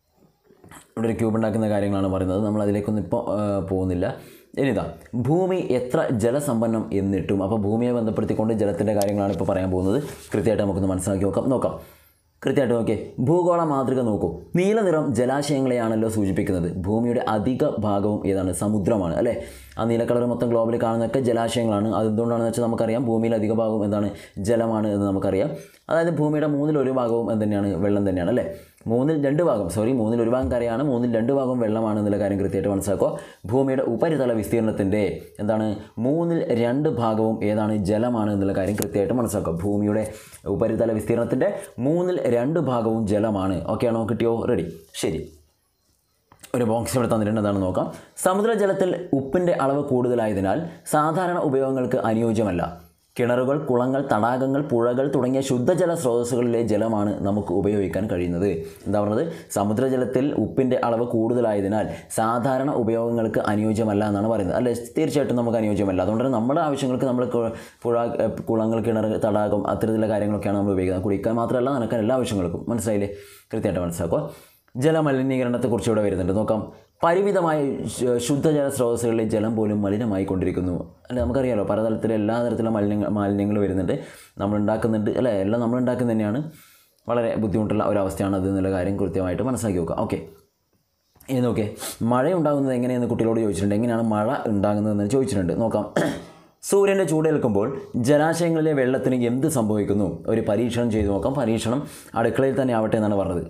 ഇവിടെ ഒരു ക്യൂബ് ഉണ്ടാക്കുന്ന കാര്യങ്ങളാണ് പറയുന്നത് നമ്മൾ അതിലേക്കൊന്നും ഇപ്പോൾ പോകുന്നില്ല ഇനിതാ ഭൂമി എത്ര ജലസമ്പന്നം എന്നിട്ടും അപ്പോൾ ഭൂമിയെ ബന്ധപ്പെടുത്തിക്കൊണ്ട് ജലത്തിൻ്റെ കാര്യങ്ങളാണ് ഇപ്പോൾ പറയാൻ പോകുന്നത് കൃത്യമായിട്ട് നമുക്കൊന്ന് മനസ്സിലാക്കി നോക്കാം നോക്കാം കൃത്യമായിട്ട് നോക്കിയേ ഭൂഗോള മാതൃക നോക്കൂ നീല നിറം ജലാശയങ്ങളെയാണല്ലോ സൂചിപ്പിക്കുന്നത് ഭൂമിയുടെ അധിക ഭാഗവും ഏതാണ് സമുദ്രമാണ് അല്ലേ ആ നീല കളർ മൊത്തം ഗ്ലോബിൽ കാണുന്നതൊക്കെ ജലാശയങ്ങളാണ് അതെന്തുകൊണ്ടാണെന്ന് വെച്ചാൽ നമുക്കറിയാം ഭൂമിയിൽ അധിക ഭാഗവും എന്താണ് ജലമാണ് എന്ന് നമുക്കറിയാം അതായത് ഭൂമിയുടെ മൂന്നിൽ ഒരു ഭാഗവും എന്ത് തന്നെയാണ് വെള്ളം തന്നെയാണ് അല്ലേ മൂന്നിൽ രണ്ട് ഭാഗം സോറി മൂന്നിൽ ഒരു ഭാഗം കരയാണ് മൂന്നിൽ രണ്ട് ഭാഗം വെള്ളമാണ് എന്നുള്ള കാര്യം കൃത്യമായിട്ട് മനസ്സിലാക്കുക ഭൂമിയുടെ ഉപരിതല വിസ്തീർണത്തിൻ്റെ എന്താണ് മൂന്നിൽ രണ്ട് ഭാഗവും ഏതാണ് ജലമാണ് എന്നുള്ള കാര്യം കൃത്യമായിട്ട് മനസ്സിലാക്കുക ഭൂമിയുടെ ഉപരിതല വിസ്തീർണത്തിൻ്റെ മൂന്നിൽ രണ്ട് ഭാഗവും ജലമാണ് ഓക്കെ ആണോ കിട്ടിയോ റെഡി ശരി ഒരു ബോക്സ് ഇവിടെ തന്നിട്ടുണ്ട് എന്താണ് നോക്കാം സമുദ്രജലത്തിൽ ഉപ്പിൻ്റെ അളവ് കൂടുതലായതിനാൽ സാധാരണ ഉപയോഗങ്ങൾക്ക് അനുയോജ്യമല്ല കിണറുകൾ കുളങ്ങൾ തടാകങ്ങൾ പുഴകൾ തുടങ്ങിയ ശുദ്ധജല സ്രോതസ്സുകളിലെ ജലമാണ് നമുക്ക് ഉപയോഗിക്കാൻ കഴിയുന്നത് എന്താ പറഞ്ഞത് സമുദ്രജലത്തിൽ ഉപ്പിൻ്റെ അളവ് കൂടുതലായതിനാൽ സാധാരണ ഉപയോഗങ്ങൾക്ക് അനുയോജ്യമല്ല എന്നാണ് പറയുന്നത് അല്ലേ തീർച്ചയായിട്ടും നമുക്ക് അനുയോജ്യമല്ല അതുകൊണ്ട് തന്നെ നമ്മുടെ ആവശ്യങ്ങൾക്ക് നമ്മൾ കു- പുഴ ഏഹ്, കുളങ്ങൾ കിണർ തടാകം അത്തരത്തിലുള്ള കാര്യങ്ങളൊക്കെയാണ് നമ്മൾ ഉപയോഗിക്കുന്നത് കുടിക്കാൻ മാത്രമല്ല നനക്കാൻ എല്ലാ ആവശ്യങ്ങൾക്കും മനസ്സിലായില്ലേ കൃത്യമായിട്ട് മനസ്സിലാക്കുക ജലമലിനീകരണത്തെക്കുറിച്ച് ഇവിടെ വരുന്നുണ്ട് നോക്കാം പരിമിതമായ ശു- ശുദ്ധജല സ്രോതസ്സുകളിലെ ജലം പോലും മലിനമായി കൊണ്ടിരിക്കുന്നു അല്ലെ നമുക്കറിയാലോ പലതരത്തിലെ എല്ലാ തരത്തിലുള്ള മാലിന്യങ്ങൾ മാലിന്യങ്ങൾ വരുന്നുണ്ട് നമ്മൾ ഉണ്ടാക്കുന്നുണ്ട് അല്ലേ എല്ലാം നമ്മൾ ഉണ്ടാക്കുന്നത് തന്നെയാണ് വളരെ ബുദ്ധിമുട്ടുള്ള ഒരവസ്ഥയാണ് അത് എന്നുള്ള കാര്യം കൃത്യമായിട്ട് മനസ്സിലാക്കി വെക്കുക ഓക്കെ ഇനി നോക്കേ മഴ ഉണ്ടാകുന്നത് എങ്ങനെയെന്ന് കുട്ടികളോട് ചോദിച്ചിട്ടുണ്ട് എങ്ങനെയാണ് മഴ ഉണ്ടാകുന്നതെന്ന് ചോദിച്ചിട്ടുണ്ട് നോക്കാം സൂര്യൻ്റെ ചൂടേൽക്കുമ്പോൾ ജലാശയങ്ങളിലെ വെള്ളത്തിന് എന്ത് സംഭവിക്കുന്നു ഒരു പരീക്ഷണം ചെയ്തു നോക്കാം പരീക്ഷണം അടുക്കളയിൽ തന്നെ ആവട്ടെ എന്നാണ് പറഞ്ഞത്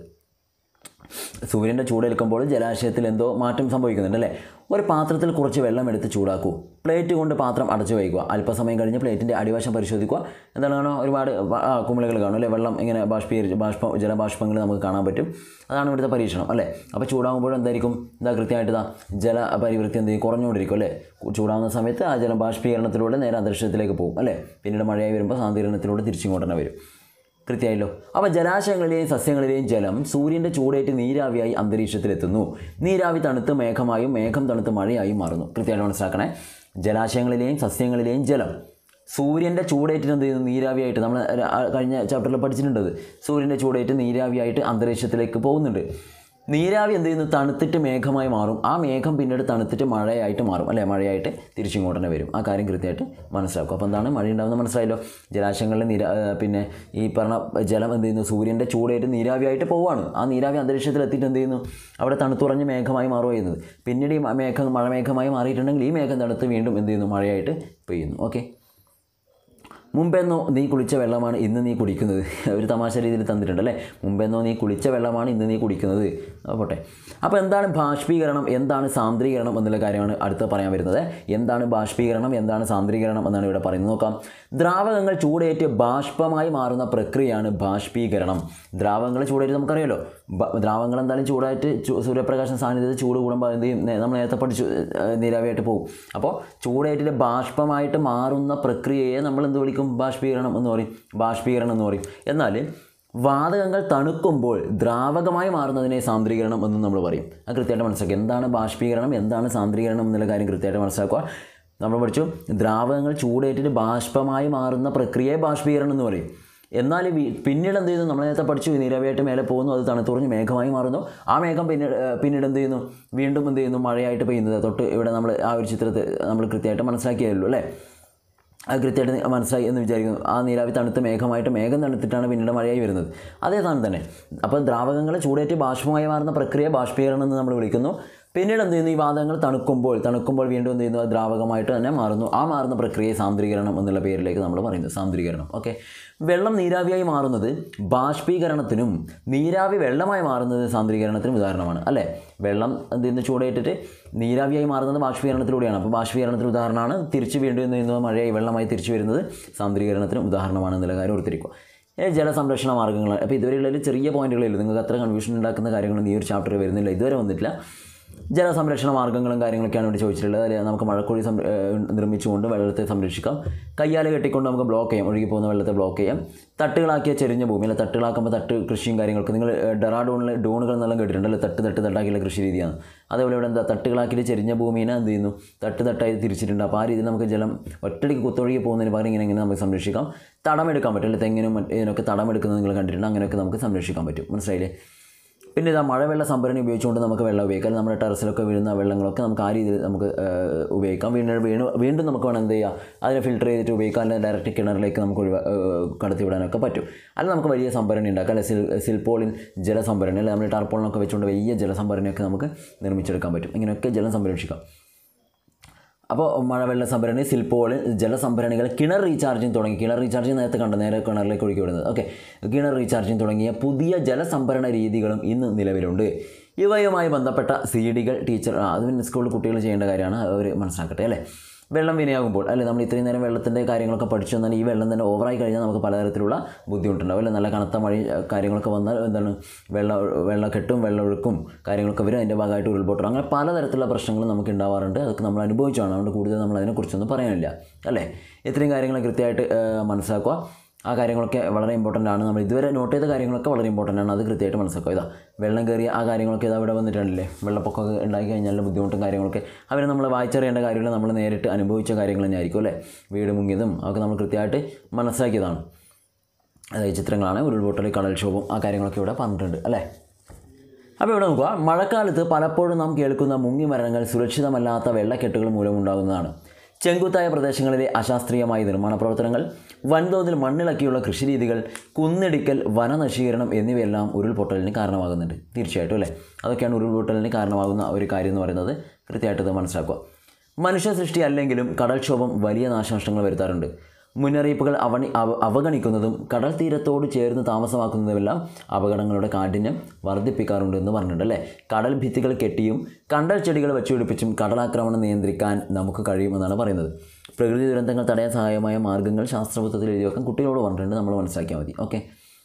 സൂര്യൻ്റെ ചൂടേൽക്കുമ്പോൾ ജലാശയത്തിൽ എന്തോ മാറ്റം സംഭവിക്കുന്നുണ്ട് അല്ലേ ഒരു പാത്രത്തിൽ കുറച്ച് വെള്ളം എടുത്ത് ചൂടാക്കൂ പ്ലേറ്റ് കൊണ്ട് പാത്രം അടച്ചു വയ്ക്കുക അല്പസമയം കഴിഞ്ഞ് പ്ലേറ്റിൻ്റെ അടിവശം പരിശോധിക്കുക എന്താണ് കാണുക ഒരുപാട് വ- ആ, കുമിളകൾ കാണും അല്ലേ വെള്ളം ഇങ്ങനെ ബാഷ്പീകരിച്ച് ബാഷ്പ ജലബാഷ്പങ്ങൾ നമുക്ക് കാണാൻ പറ്റും അതാണ് ഇവിടുത്തെ പരീക്ഷണം അല്ലേ അപ്പോൾ ചൂടാകുമ്പോൾ എന്തായിരിക്കും ഇതാ കൃത്യമായിട്ട് ഇതാ ജല പരിവൃത്തി എന്ത് ചെയ്യും കുറഞ്ഞുകൊണ്ടിരിക്കും അല്ലേ ചൂടാകുന്ന സമയത്ത് ആ ജലം ബാഷ്പീകരണത്തിലൂടെ നേരെ അന്തരീക്ഷത്തിലേക്ക് പോകും അല്ലേ പിന്നീട് മഴയായി വരുമ്പോൾ സാന്ത്വനത്തിലൂടെ തിരിച്ചിങ്ങോട്ട് തന്നെ വരും കൃത്യമായല്ലോ അപ്പോൾ ജലാശയങ്ങളിലെയും സസ്യങ്ങളിലെയും ജലം സൂര്യൻ്റെ ചൂടേറ്റ് നീരാവിയായി അന്തരീക്ഷത്തിലെത്തുന്നു നീരാവി തണുത്ത് മേഘമായും മേഘം തണുത്ത് മഴയായും മാറുന്നു കൃത്യമായിട്ട് മനസ്സിലാക്കണേ ജലാശയങ്ങളിലെയും സസ്യങ്ങളിലെയും ജലം സൂര്യൻ്റെ ചൂടേറ്റിന് എന്ത് ചെയ്യുന്നു നീരാവിയായിട്ട് നമ്മൾ ആ കഴിഞ്ഞ ചാപ്റ്ററിൽ പഠിച്ചിട്ടുണ്ട് അത്. സൂര്യൻ്റെ ചൂടേറ്റ് നീരാവിയായിട്ട് അന്തരീക്ഷത്തിലേക്ക് പോകുന്നുണ്ട് നീരാവി എന്ത് ചെയ്യുന്നു തണുത്തിട്ട് മേഘമായി മാറും ആ മേഘം പിന്നീട് തണുത്തിട്ട് മഴയായിട്ട് മാറും അല്ലേ മഴയായിട്ട് തിരിച്ചിങ്ങോട്ട് തന്നെ വരും ആ കാര്യം കൃത്യമായിട്ട് മനസ്സിലാക്കും അപ്പോൾ എന്താണ് മഴ ഉണ്ടാകുന്നത് മനസ്സിലായല്ലോ ജലാശയങ്ങളിൽ നിര ആ, പിന്നെ ഈ പറഞ്ഞ ജലം എന്ത് ചെയ്യുന്നു സൂര്യൻ്റെ ചൂടേറ്റ് നീരാവിയായിട്ട് പോവുകയാണ് ആ നീരാവി അന്തരീക്ഷത്തിൽ എത്തിയിട്ട് എന്ത് ചെയ്യുന്നു അവിടെ തണുത്തുറഞ്ഞ് മേഘമായി മാറുക ചെയ്യുന്നത് പിന്നീട് ഈ മേഘം മഴമേഘമായി മാറിയിട്ടുണ്ടെങ്കിൽ ഈ മേഘം തണുത്ത് വീണ്ടും എന്ത് ചെയ്യുന്നു മഴയായിട്ട് പെയ്യുന്നു ഓക്കെ മുമ്പെന്നോ നീ കുളിച്ച വെള്ളമാണ് ഇന്ന് നീ കുടിക്കുന്നത് ഒരു തമാശ രീതിയിൽ തന്നിട്ടുണ്ട് അല്ലേ മുമ്പെന്നോ നീ കുളിച്ച വെള്ളമാണ് ഇന്ന് നീ കുടിക്കുന്നത് അത് പോട്ടെ അപ്പോൾ എന്താണ് ബാഷ്പീകരണം എന്താണ് സാന്ദ്രീകരണം എന്നുള്ള കാര്യമാണ് അടുത്ത് പറയാൻ വരുന്നത് എന്താണ് ബാഷ്പീകരണം എന്താണ് സാന്ദ്രീകരണം എന്നാണ് ഇവിടെ പറയുന്നത് നോക്കാം ദ്രാവകങ്ങൾ ചൂടേറ്റ് ബാഷ്പമായി മാറുന്ന പ്രക്രിയയാണ് ബാഷ്പീകരണം ദ്രാവകങ്ങൾ ചൂടേറ്റ് നമുക്കറിയാലോ ബ- ദ്രാവകങ്ങൾ എന്തായാലും ചൂടായിട്ട് ചൂ- സൂര്യപ്രകാശം സാന്നിധ്യത്തിൽ ചൂട് കൂടുമ്പോൾ എന്ത് ചെയ്യും നേ- നമ്മൾ നേരത്തെ പഠിച്ചു ഏഹ്, നീരാവിയായിട്ട് പോകും അപ്പോൾ ചൂടേറ്റിൽ ബാഷ്പമായിട്ട് മാറുന്ന പ്രക്രിയയെ നമ്മൾ എന്ത് വിളിക്കും ബാഷ്പീകരണം എന്ന് പറയും ബാഷ്പീകരണം എന്ന് പറയും എന്നാൽ വാതകങ്ങൾ തണുക്കുമ്പോൾ ദ്രാവകമായി മാറുന്നതിനെ സാന്ദ്രീകരണം എന്ന് നമ്മൾ പറയും അത് കൃത്യമായിട്ട് മനസ്സിലാക്കുക എന്താണ് ബാഷ്പീകരണം എന്താണ് സാന്ദ്രീകരണം എന്നുള്ള കാര്യം കൃത്യമായിട്ട് മനസ്സിലാക്കുക നമ്മൾ പഠിച്ചു ദ്രാവകങ്ങൾ ചൂടേറ്റിട്ട് ബാഷ്പമായി മാറുന്ന പ്രക്രിയയെ ബാഷ്പീകരണം എന്ന് പറയും എന്നാൽ വി- പിന്നീട് എന്ത് ചെയ്യുന്നു നമ്മൾ നേരത്തെ പഠിച്ചു നീരവയായിട്ട് മേലെ പോകുന്നു അത് തണുത്തുറഞ്ഞ് മേഘമായി മാറുന്നു ആ മേഘം പിന്നീട് ഏഹ് പിന്നീട് എന്ത് ചെയ്യുന്നു വീണ്ടും എന്ത് ചെയ്യുന്നു മഴയായിട്ട് പെയ്യുന്നത് തൊട്ട് ഇവിടെ നമ്മൾ ആ ഒരു ചിത്രത്തെ നമ്മൾ കൃത്യമായിട്ട് മനസ്സിലാക്കിയല്ലോ അല്ലേ അത് കൃത്യമായിട്ട് മനസ്സിലായി എന്ന് വിചാരിക്കുന്നു ആ നീരാവി തണുത്ത് മേഘമായിട്ട് മേഘം തണുത്തിട്ടാണ് പിന്നീട് മഴയായി വരുന്നത് അതേ സാധനം തന്നെ അപ്പോൾ ദ്രാവകങ്ങൾ ചൂടേറ്റ് ബാഷ്പമായി മാറുന്ന പ്രക്രിയ ബാഷ്പീകരണം എന്ന് നമ്മൾ വിളിക്കുന്നു പിന്നീട് എന്ത് ചെയ്യുന്നു ഈ വാതകങ്ങൾ തണുക്കുമ്പോൾ തണുക്കുമ്പോൾ വീണ്ടും എന്ത് ചെയ്യുന്നു അത് ദ്രാവകമായിട്ട് തന്നെ മാറുന്നു ആ മാറുന്ന പ്രക്രിയയെ സാന്ദ്രീകരണം എന്നുള്ള പേരിലേക്ക് നമ്മൾ പറയുന്നത് സാന്ദ്രീകരണം ഓക്കെ വെള്ളം നീരാവിയായി മാറുന്നത് ബാഷ്പീകരണത്തിനും നീരാവി വെള്ളമായി മാറുന്നത് സാന്ദ്രീകരണത്തിനും ഉദാഹരണമാണ് അല്ലേ വെള്ളം എന്ത് ചെയ്യുന്നു ചൂടേറ്റിട്ട് നീരാവിയായി മാറുന്നത് ബാഷ്പീകരണത്തിലൂടെയാണ് അപ്പോൾ ബാഷ്പീകരണത്തിന് ഉദാഹരണമാണ് തിരിച്ച് വീണ്ടും എന്ത് ചെയ്യുന്നത് മഴയായി വെള്ളമായി തിരിച്ചു വരുന്നത് സാന്ദ്രീകരണത്തിന് ഉദാഹരണമാണ് എന്നുള്ള കാര്യം ഓർത്തിരിക്കുക ഇനി ജലസംരക്ഷണ മാർഗ്ഗങ്ങൾ അപ്പോൾ ഇതുവരെയുള്ളതിൽ ചെറിയ പോയിന്റുകളേ ഉള്ളൂ നിങ്ങൾക്ക് അത്ര കൺഫ്യൂഷൻ ഉണ്ടാക്കുന്ന കാര്യങ്ങളൊന്നും ഈ ഒരു ചാപ്റ്ററിൽ വരുന്നില്ല ഇതുവരെ വന്നിട്ടില്ല ജലസംരക്ഷണ മാർഗ്ഗങ്ങളും കാര്യങ്ങളൊക്കെയാണ് ഇവിടെ ചോദിച്ചിട്ടുള്ളത് അതിൽ നമുക്ക് മഴക്കുഴി സം ഏഹ് നിർമ്മിച്ചുകൊണ്ട് വെള്ളത്തെ സംരക്ഷിക്കാം കയ്യാല കെട്ടിക്കൊണ്ട് നമുക്ക് ബ്ലോക്ക് ചെയ്യാം ഒഴുകി പോകുന്ന വെള്ളത്തെ ബ്ലോക്ക് ചെയ്യാം തട്ടുകളാക്കിയ ചെരിഞ്ഞ ഭൂമി അല്ല തട്ടുകളാക്കുമ്പോൾ തട്ട് കൃഷിയും കാര്യങ്ങളൊക്കെ നിങ്ങൾ ഡെറാഡോണിൽ ഡോണുകൾ എന്നെല്ലാം കേട്ടിട്ടുണ്ട് അല്ലേ തട്ട് തട്ട് തട്ടാക്കിയുള്ള കൃഷി രീതിയാണ് അതേപോലെ ഇവിടെ എന്താ തട്ടുകളാക്കിയിട്ട് ചെരിഞ്ഞ ഭൂമിനെ എന്ത് ചെയ്യുന്നു തട്ട് തട്ടായി തിരിച്ചിട്ടുണ്ട് അപ്പോൾ ആ രീതിയിൽ നമുക്ക് ജലം ഒറ്റടിക്ക് കുത്തൊഴുകി പോകുന്നതിന് പകരം ഇങ്ങനെ ഇങ്ങനെ നമുക്ക് സംരക്ഷിക്കാം തടമെടുക്കാൻ പറ്റും അല്ലെ തെങ്ങിനും മറ്റ് ഇതിനൊക്കെ തടമെടുക്കുന്നത് നിങ്ങൾ കണ്ടിട്ടുണ്ട് അങ്ങനെയൊക്കെ നമുക്ക് സംരക്ഷിക്കാൻ പറ്റും മനസ്സിലായില്ലേ പിന്നെ ഇതാ മഴവെള്ള സംഭരണി ഉപയോഗിച്ചുകൊണ്ട് നമുക്ക് വെള്ളം ഉപയോഗിക്കാം നമ്മുടെ ടെറസിലൊക്കെ വീഴുന്ന വെള്ളങ്ങളൊക്കെ നമുക്ക് ആ രീതിയിൽ നമുക്ക് ഏഹ്, ഉപയോഗിക്കാം വീണ്ടും വീണ്ടും വീണ്ടും നമുക്ക് വേണം എന്ത് ചെയ്യുക അതിനെ ഫിൽറ്റർ ചെയ്തിട്ട് ഉപയോഗിക്കാം അല്ലെങ്കിൽ ഡയറക്റ്റ് കിണറിലേക്ക് നമുക്ക് ഒഴിവാ ഏഹ്, കടത്തി വിടാനൊക്കെ പറ്റും അല്ലെങ്കിൽ നമുക്ക് വലിയ സംഭരണി ഉണ്ടാക്കാം അല്ലെങ്കിൽ സിൽ സിൽപോളിൻ ജലസംഭരണി അല്ലെങ്കിൽ നമ്മൾ ടാർപോളിനൊക്കെ വെച്ചുകൊണ്ട് വലിയ ജലസംഭരണിയൊക്കെ നമുക്ക് നിർമ്മിച്ചെടുക്കാൻ പറ്റും ഇങ്ങനെയൊക്കെ ജലം സംരക്ഷിക്കാം അപ്പോൾ മഴവെള്ള സംഭരണി സിൽപ്പോള് ജലസംഭരണികൾ കിണർ റീചാർജിങ് തുടങ്ങി കിണർ റീചാർജിങ് നേരത്തെ കണ്ട നേരെ കിണറിലേക്ക് ഒഴുക്കി വിടുന്നത് ഓക്കെ കിണർ റീചാർജിങ് തുടങ്ങിയ പുതിയ ജലസംഭരണ രീതികളും ഇന്ന് നിലവിലുണ്ട് ഇവയുമായി ബന്ധപ്പെട്ട സി ഡികൾ ടീച്ചർ ആ, അത് പിന്നെ സ്കൂളിൽ കുട്ടികൾ ചെയ്യേണ്ട കാര്യമാണ് അവർ മനസ്സിലാക്കട്ടെ അല്ലേ വെള്ളം വിനയാകുമ്പോൾ അല്ലെ നമ്മൾ ഇത്രയും നേരം വെള്ളത്തിൻ്റെ കാര്യങ്ങളൊക്കെ പഠിച്ചു എന്നാൽ ഈ വെള്ളം തന്നെ ഓവറായി കഴിഞ്ഞാൽ നമുക്ക് പലതരത്തിലുള്ള ബുദ്ധിമുട്ടുണ്ടാവും അല്ലെ നല്ല കനത്ത മഴ ഏഹ്, കാര്യങ്ങളൊക്കെ വന്നാൽ എന്താണ് വെള്ളം വെള്ളക്കെട്ടും വെള്ളമൊഴുക്കും കാര്യങ്ങളൊക്കെ വരും അതിൻ്റെ ഭാഗമായിട്ട് ഉരുൾപൊട്ടൽ അങ്ങനെ പലതരത്തിലുള്ള പ്രശ്നങ്ങൾ നമുക്ക് ഉണ്ടാവാറുണ്ട് അതൊക്കെ നമ്മൾ അനുഭവിച്ചാണ് അതുകൊണ്ട് കൂടുതൽ നമ്മൾ അതിനെക്കുറിച്ചൊന്നും പറയാനില്ല അല്ലേ ഇത്രയും കാര്യങ്ങൾ കൃത്യമായിട്ട് ഏഹ്, മനസ്സിലാക്കുക ആ കാര്യങ്ങളൊക്കെ വളരെ ഇമ്പോർട്ടൻ്റ് ആണ് നമ്മൾ ഇതുവരെ നോട്ട് ചെയ്ത കാര്യങ്ങളൊക്കെ വളരെ ഇമ്പോർട്ടൻ്റ് ആണ് അത് കൃത്യമായിട്ട് മനസ്സിലാക്കുക ഇതാ വെള്ളം കയറിയ ആ കാര്യങ്ങളൊക്കെ ഇതാ ഇവിടെ വന്നിട്ടുണ്ടല്ലേ വെള്ളപ്പൊക്കമൊക്കെ ഉണ്ടാക്കി കഴിഞ്ഞാൽ ബുദ്ധിമുട്ടും കാര്യങ്ങളൊക്കെ അവർ നമ്മൾ വായിച്ചറിയേണ്ട കാര്യമില്ല നമ്മൾ നേരിട്ട് അനുഭവിച്ച കാര്യങ്ങൾ തന്നെ ആയിരിക്കും അല്ലേ വീട് മുങ്ങിയതും അതൊക്കെ നമ്മൾ കൃത്യമായിട്ട് മനസ്സിലാക്കിയതാണ് അതായത് ചിത്രങ്ങളാണ് ഉരുൾപൊട്ടൽ കടൽക്ഷോഭം ആ കാര്യങ്ങളൊക്കെ ഇവിടെ പറഞ്ഞിട്ടുണ്ട് അല്ലേ അപ്പോൾ ഇവിടെ നോക്കുക മഴക്കാലത്ത് പലപ്പോഴും നാം കേൾക്കുന്ന മുങ്ങിമരണങ്ങൾ സുരക്ഷിതമല്ലാത്ത വെള്ളക്കെട്ടുകൾ മൂലമുണ്ടാകുന്നതാണ് ചെങ്കുത്തായ പ്രദേശങ്ങളിലെ അശാസ്ത്രീയമായ നിർമ്മാണ പ്രവർത്തനങ്ങൾ വൻതോതിൽ മണ്ണിളക്കിയുള്ള കൃഷിരീതികൾ കുന്നിടിക്കൽ വനനശീകരണം എന്നിവയെല്ലാം ഉരുൾപൊട്ടലിന് കാരണമാകുന്നുണ്ട് തീർച്ചയായിട്ടും അല്ലേ അതൊക്കെയാണ് ഉരുൾപൊട്ടലിന് കാരണമാകുന്ന ഒരു കാര്യം എന്ന് പറയുന്നത് കൃത്യമായിട്ട് ഇത് മനസ്സിലാക്കുക മനുഷ്യ സൃഷ്ടി അല്ലെങ്കിലും കടൽക്ഷോഭം വലിയ നാശനഷ്ടങ്ങൾ വരുത്താറുണ്ട് മുന്നറിയിപ്പുകൾ അവണി അവ അവഗണിക്കുന്നതും കടൽ തീരത്തോട് ചേർന്ന് താമസമാക്കുന്നതുമെല്ലാം അപകടങ്ങളുടെ കാഠിന്യം വർദ്ധിപ്പിക്കാറുണ്ട് എന്ന് പറഞ്ഞിട്ടുണ്ട് അല്ലേ കടൽ ഭിത്തികൾ കെട്ടിയും കണ്ടൽ ചെടികൾ വെച്ചുപിടിപ്പിച്ചും കടലാക്രമണം നിയന്ത്രിക്കാൻ നമുക്ക് കഴിയുമെന്നാണ് പറയുന്നത് പ്രകൃതി ദുരന്തങ്ങൾ തടയാൻ സഹായമായ മാർഗ്ഗങ്ങൾ ശാസ്ത്രപുത്രത്തിൽ എഴുതി വെക്കാൻ കുട്ടികളോട് പറഞ്ഞിട്ടുണ്ട് നമ്മൾ മനസ്സിലാക്കിയാൽ മതി ഓക്കെ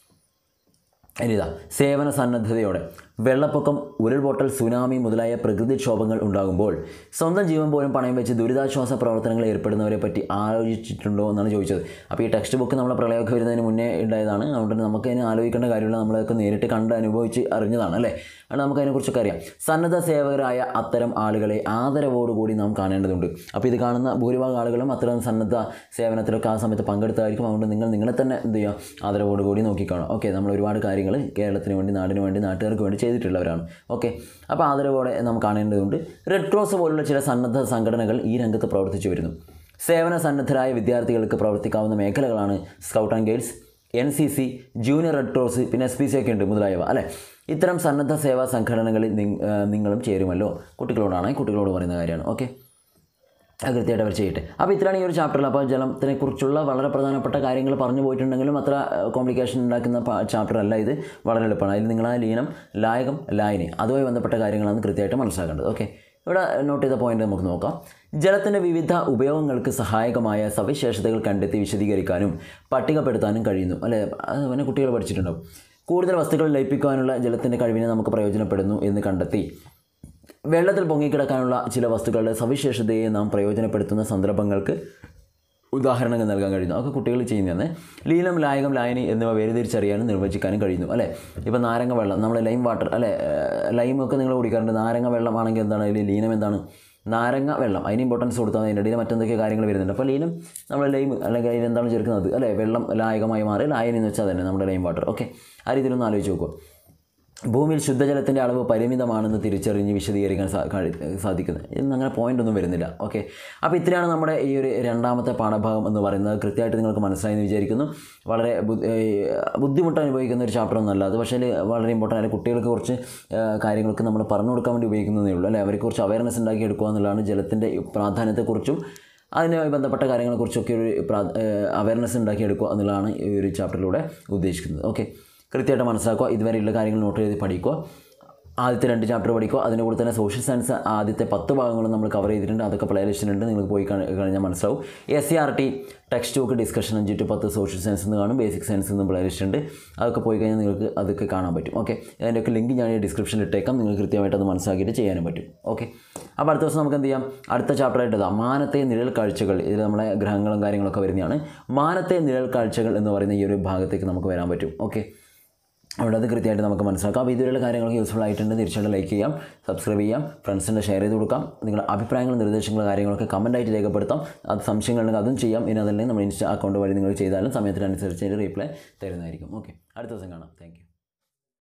ഇനിതാ സേവന സന്നദ്ധതയോടെ വെള്ളപ്പൊക്കം ഉരുൾപൊട്ടൽ സുനാമി മുതലായ പ്രകൃതിക്ഷോഭങ്ങൾ ഉണ്ടാകുമ്പോൾ സ്വന്തം ജീവൻ പോലും പണയം വെച്ച് ദുരിതാശ്വാസ പ്രവർത്തനങ്ങളിൽ ഏർപ്പെടുന്നവരെ പറ്റി ആലോചിച്ചിട്ടുണ്ടോ എന്നാണ് ചോദിച്ചത് അപ്പോൾ ഈ ടെക്സ്റ്റ് ബുക്ക് നമ്മളെ പ്രളയമൊക്കെ വരുന്നതിന് മുന്നേ ഉണ്ടായതാണ് അതുകൊണ്ട് നമുക്ക് അതിന് ആലോചിക്കേണ്ട കാര്യമില്ല നമ്മളതൊക്കെ നേരിട്ട് കണ്ട് അനുഭവിച്ച് അറിഞ്ഞതാണ് അല്ലേ അതുകൊണ്ട് നമുക്ക് അതിനെക്കുറിച്ചൊക്കെ അറിയാം സന്നദ്ധ സേവകരായ അത്തരം ആളുകളെ ആദരവോടുകൂടി നാം കാണേണ്ടതുണ്ട് അപ്പോൾ ഇത് കാണുന്ന ഭൂരിഭാഗം ആളുകളും അത്തരം സന്നദ്ധ സേവനത്തിലൊക്കെ ആ സമയത്ത് പങ്കെടുത്തായിരിക്കും അതുകൊണ്ട് നിങ്ങൾ നിങ്ങളെ തന്നെ എന്ത് ചെയ്യുക ആദരവോടുകൂടി നോക്കിക്കാണും ഓക്കെ നമ്മൾ ഒരുപാട് കാര്യങ്ങൾ കേരളത്തിന് വേണ്ടി നാടിന് വേണ്ടി നാട്ടുകാർക്ക് വേണ്ടി ചെയ്തിട്ടുള്ളവരാണ് ഓക്കെ അപ്പോൾ ആദരവോടെ നാം കാണേണ്ടതുണ്ട് റെഡ് ക്രോസ് പോലുള്ള ചില സന്നദ്ധ സംഘടനകൾ ഈ രംഗത്ത് പ്രവർത്തിച്ചു വരുന്നു സേവന സന്നദ്ധരായ വിദ്യാർത്ഥികൾക്ക് പ്രവർത്തിക്കാവുന്ന മേഖലകളാണ് scout and guides N C C junior red cross പിന്നെ എസ് പി സി ഒക്കെ ഉണ്ട് മുതലായവ അല്ലേ ഇത്തരം സന്നദ്ധ സേവാ സംഘടനകളിൽ നിങ്- ആ, നിങ്ങളും ചേരുമല്ലോ കുട്ടികളോടാണ് കുട്ടികളോട് പറയുന്ന കാര്യമാണ് ഓക്കെ അത് കൃത്യമായിട്ട് അവർ ചെയ്യട്ടെ അപ്പോൾ ഇത്രയാണ് ഈ ഒരു ചാപ്റ്ററിൽ അപ്പോൾ ജലത്തിനെ കുറിച്ചുള്ള വളരെ പ്രധാനപ്പെട്ട കാര്യങ്ങൾ പറഞ്ഞു പോയിട്ടുണ്ടെങ്കിലും അത്ര കോംപ്ലിക്കേഷൻ ഉണ്ടാക്കുന്ന ചാപ്റ്റർ അല്ല ഇത് വളരെ എളുപ്പമാണ് അതിൽ നിങ്ങൾ ആ ലീനം ലായകം ലായനി അതുമായി ബന്ധപ്പെട്ട കാര്യങ്ങളാണ് കൃത്യമായിട്ട് മനസ്സിലാക്കേണ്ടത് ഓക്കെ ഇവിടെ നോട്ട് ചെയ്ത പോയിന്റ് നമുക്ക് നോക്കാം ജലത്തിൻ്റെ വിവിധ ഉപയോഗങ്ങൾക്ക് സഹായകമായ സവിശേഷതകൾ കണ്ടെത്തി വിശദീകരിക്കാനും പട്ടികപ്പെടുത്താനും കഴിയുന്നു അല്ലേ അത് പിന്നെ കുട്ടികൾ പഠിച്ചിട്ടുണ്ടാവും കൂടുതൽ വസ്തുക്കൾ ലയിപ്പിക്കാനുള്ള ജലത്തിൻ്റെ കഴിവിനെ നമുക്ക് പ്രയോജനപ്പെടുന്നു എന്ന് കണ്ടെത്തി വെള്ളത്തിൽ പൊങ്ങിക്കിടക്കാനുള്ള ചില വസ്തുക്കളുടെ സവിശേഷതയെ നാം പ്രയോജനപ്പെടുത്തുന്ന സന്ദർഭങ്ങൾക്ക് ഉദാഹരണങ്ങൾ നൽകാൻ കഴിയുന്നു അതൊക്കെ കുട്ടികൾ ചെയ്യുന്നതാണ് ലീലം ലായകം ലായനി എന്നിവ വേർതിരിച്ചറിയാനും നിർവചിക്കാനും കഴിയുന്നു അല്ലേ ഇപ്പോൾ നാരങ്ങ വെള്ളം നമ്മൾ ലൈം വാട്ടർ അല്ലേ ലൈം ഒക്കെ നിങ്ങൾ കുടിക്കാറുണ്ട് നാരങ്ങ വെള്ളമാണെങ്കിൽ എന്താണ് അതിൽ ലീനം എന്താണ് നാരങ്ങ വെള്ളം അതിന് ഇമ്പോർട്ടൻസ് കൊടുത്താൽ അതിൻ്റെ ഇടയിൽ മറ്റെന്തൊക്കെ കാര്യങ്ങൾ വരുന്നുണ്ട് അപ്പോൾ ലീനം നമ്മൾ ലൈം അല്ലെങ്കിൽ അതിൽ എന്താണ് ചേർക്കുന്നത് അല്ലേ വെള്ളം ലായകമായി മാറി ലായനി എന്ന് വെച്ചാൽ തന്നെ നമ്മുടെ ലൈം വാട്ടർ ഓക്കെ ആ രീതിയിലൊന്ന് ആലോചിച്ച് നോക്കുക ഭൂമിയിൽ ശുദ്ധജലത്തിൻ്റെ അളവ് പരിമിതമാണെന്ന് തിരിച്ചറിഞ്ഞ് വിശദീകരിക്കാൻ സാ- കഴി- സാധിക്കുന്നത് ഇന്ന് അങ്ങനെ പോയിന്റ് ഒന്നും വരുന്നില്ല ഓക്കെ അപ്പോൾ ഇത്രയാണ് നമ്മുടെ ഈ ഒരു രണ്ടാമത്തെ പാഠഭാഗം എന്ന് പറയുന്നത് കൃത്യമായിട്ട് നിങ്ങൾക്ക് മനസ്സിലായെന്ന് വിചാരിക്കുന്നു വളരെ ബു- ഏഹ് ബുദ്ധിമുട്ട് അനുഭവിക്കുന്ന ഒരു ചാപ്റ്റർ ഒന്നല്ല അത് പക്ഷേ വളരെ ഇമ്പോർട്ടൻ്റ് ആണ് കുട്ടികൾക്ക് കുറച്ച് ഏഹ് കാര്യങ്ങളൊക്കെ നമ്മൾ പറഞ്ഞു കൊടുക്കാൻ വേണ്ടി ഉപയോഗിക്കുന്നതേ ഉള്ളൂ അല്ലേ അവരെ കുറിച്ച് അവയർനെസ് ഉണ്ടാക്കി എടുക്കുക എന്നുള്ളതാണ് ജലത്തിൻ്റെ പ്രാധാന്യത്തെക്കുറിച്ചും അതിനുമായി ബന്ധപ്പെട്ട കാര്യങ്ങളെക്കുറിച്ചൊക്കെ ഒരു അവയർനെസ് ഉണ്ടാക്കിയെടുക്കുക എന്നുള്ളതാണ് ഈ ഒരു ചാപ്റ്ററിലൂടെ ഉദ്ദേശിക്കുന്നത് ഓക്കെ കൃത്യമായിട്ട് മനസ്സിലാക്കുക ഇതുവരെയുള്ള കാര്യങ്ങൾ നോട്ട് ചെയ്ത് പഠിക്കുക ആദ്യത്തെ രണ്ട് ചാപ്റ്റർ പഠിക്കുക അതിൻ്റെ കൂടെ തന്നെ സോഷ്യൽ സയൻസ് ആദ്യത്തെ പത്ത് ഭാഗങ്ങളും നമ്മൾ കവർ ചെയ്തിട്ടുണ്ട് അതൊക്കെ പ്ലേ ലിസ്റ്റിലുണ്ട് നിങ്ങൾക്ക് പോയി കാണി- കഴിഞ്ഞാൽ മനസ്സിലാവും S C R T text book discussion അഞ്ച് ടു പത്ത് സോഷ്യൽ സയൻസ് എന്ന് കാണും ബേസിക് സയൻസ് എന്ന് പ്ലേ ലിസ്റ്റ് ഉണ്ട് അതൊക്കെ പോയി കഴിഞ്ഞാൽ നിങ്ങൾക്ക് അതൊക്കെ കാണാൻ പറ്റും ഓക്കെ അതിൻ്റെയൊക്കെ ലിങ്ക് ഞാൻ ഈ ഡിസ്ക്രിപ്ഷനിൽ ഇട്ടേക്കാം നിങ്ങൾക്ക് കൃത്യമായിട്ട് അത് മനസ്സിലാക്കിയിട്ട് ചെയ്യാനും പറ്റും ഓക്കെ അപ്പോൾ അടുത്ത ദിവസം നമുക്ക് എന്ത് ചെയ്യാം അടുത്ത ചാപ്റ്റർ ആയിട്ട് ഇതാ മാനത്തെ നിഴൽ കാഴ്ചകൾ ഇതിൽ നമ്മളെ ഗ്രഹങ്ങളും കാര്യങ്ങളൊക്കെ വരുന്നതാണ് മാനത്തെ നിഴൽ കാഴ്ചകൾ എന്ന് പറയുന്ന ഈ ഒരു ഭാഗത്തേക്ക് നമുക്ക് വരാൻ പറ്റും ഓക്കെ അവിടെ അത് കൃത്യമായിട്ട് നമുക്ക് മനസ്സിലാക്കാം അപ്പോൾ ഇതുവരെയുള്ള കാര്യങ്ങളൊക്കെ യൂസ്ഫുൾ ആയിട്ടുണ്ട് തീർച്ചയായിട്ടും ലൈക്ക് ചെയ്യാം സബ്സ്ക്രൈബ് ചെയ്യാം ഫ്രണ്ട്സിൻ്റെ ഷെയർ ചെയ്ത് കൊടുക്കാം നിങ്ങളുടെ അഭിപ്രായങ്ങളും നിർദ്ദേശങ്ങളും കാര്യങ്ങളൊക്കെ കമൻറ്റായിട്ട് രേഖപ്പെടുത്താം അത് സംശയങ്ങളുണ്ടെങ്കിൽ അതും ചെയ്യാം ഇനി അതല്ലെങ്കിൽ നമ്മുടെ ഇൻസ്റ്റാ അക്കൗണ്ട് വഴി നിങ്ങൾ ചെയ്താലും സമയത്തിനനുസരിച്ച് അതിൻ്റെ റീപ്ലൈ തരുന്നതായിരിക്കും ഓക്കെ അടുത്ത ദിവസം കാണാം താങ്ക്